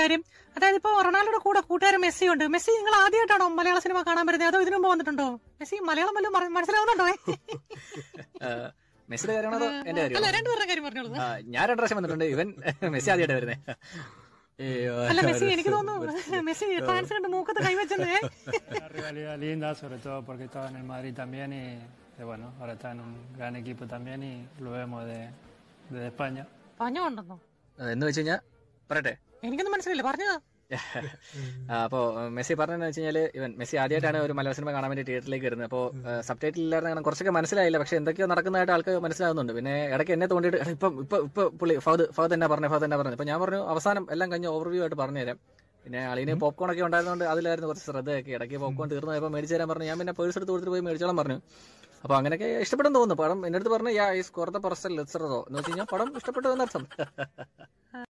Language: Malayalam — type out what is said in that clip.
കാര്യം അതായത് ഇപ്പൊ റൊണാൾഡോയുടെ കൂടെ കൂട്ടുകാരൻ മെസ്സി ഉണ്ട് മെസ്സി നിങ്ങൾ ആദ്യമായിട്ടാണോ മലയാള സിനിമ കാണാൻ വരുന്നത് അതോ ഇതിനു മുമ്പ് വന്നിട്ടുണ്ടോ മെസ്സി മലയാളം വല്ലതും മറ- മനസ്സിലാവുന്നുണ്ടോ ആ, മെസ്സിയുടെ കാര്യമാണോ അതോ എന്റെ അല്ല കാര്യം രണ്ടുപേരുടെ കാര്യം പറഞ്ഞോളൂ ഞാൻ രണ്ടു പ്രാവശ്യം വന്നിട്ടുണ്ട് ഇവൻ മെസ്സി ആദ്യമായിട്ട് വരുന്നേ അല്ല മെസ്സി എനിക്ക് തോന്നുന്നു മെസ്സി ഫാൻസ് കണ്ട് മൂക്കത്ത് കൈവച്ചെന്നേ Una rivalidad linda, sobre todo porque estaba en el Madrid también y, y bueno, ahora está en un gran equipo también y lo vemos de, desde España. പഞ്ഞോ ഉണ്ടെന്നോ എന്ന് വെച്ച് കഴിഞ്ഞാൽ പറയട്ടെ എനിക്കൊന്നും മനസ്സിലായില്ല പറഞ്ഞതാ ആ, അപ്പോ മെസ്സി പറഞ്ഞതെന്ന് വെച്ച് കഴിഞ്ഞാല് ഇവൻ മെസ്സി ആദ്യമായിട്ടാണ് ഒരു മലയാള സിനിമ കാണാൻ വേണ്ടി തിയേറ്ററിലേക്ക് വരുന്നത് അപ്പോൾ സബ് ടൈറ്റിൽ ഇല്ലായിരുന്നു കാരണം കുറച്ചൊക്കെ മനസ്സിലായില്ല പക്ഷെ എന്തൊക്കെയോ നടക്കുന്നതായിട്ട് ആൾക്ക് മനസ്സിലാകുന്നുണ്ട് പിന്നെ ഇടയ്ക്ക് എന്നെ തോണ്ടിയിട്ട് "എടാ, ഇപ്പം ഇപ്പൊ ഇപ്പൊ പുള്ളി ഫഹദ് ഫഹദ് എന്നാ പറഞ്ഞു ഫഹദ് എന്നാ പറഞ്ഞു അപ്പൊ ഞാൻ പറഞ്ഞു അവസാനം എല്ലാം കഴിഞ്ഞ് ഓവർവ്യൂ ആയിട്ട് പറഞ്ഞുതരാം പിന്നെ അളിന് പോപ്കോൺ ഒക്കെ ഉണ്ടായിരുന്നതുകൊണ്ട് അതിലായിരുന്നു കുറച്ച് ശ്രദ്ധയൊക്കെ ഇടയ്ക്ക് പോപ്കോൺ തീർന്നു പോയപ്പോൾ മേടിച്ചു തരാൻ പറഞ്ഞു ഞാൻ പിന്നെ പേഴ്സ് എടുത്ത് കൊടുത്തിട്ട് പോയി മേടിച്ചോളാം പറഞ്ഞു അപ്പൊ അങ്ങനെയൊക്കെ ഇഷ്ടപ്പെടും തോന്നുന്നു പടം എന്റെ അടുത്ത് പറഞ്ഞു യാ ഈ സ്കോർ ദ പർസൽ ലെറ്റ്സറോ എന്ന് വെച്ച് കഴിഞ്ഞാൽ പടം ഇഷ്ടപ്പെട്ടു എന്നർത്ഥം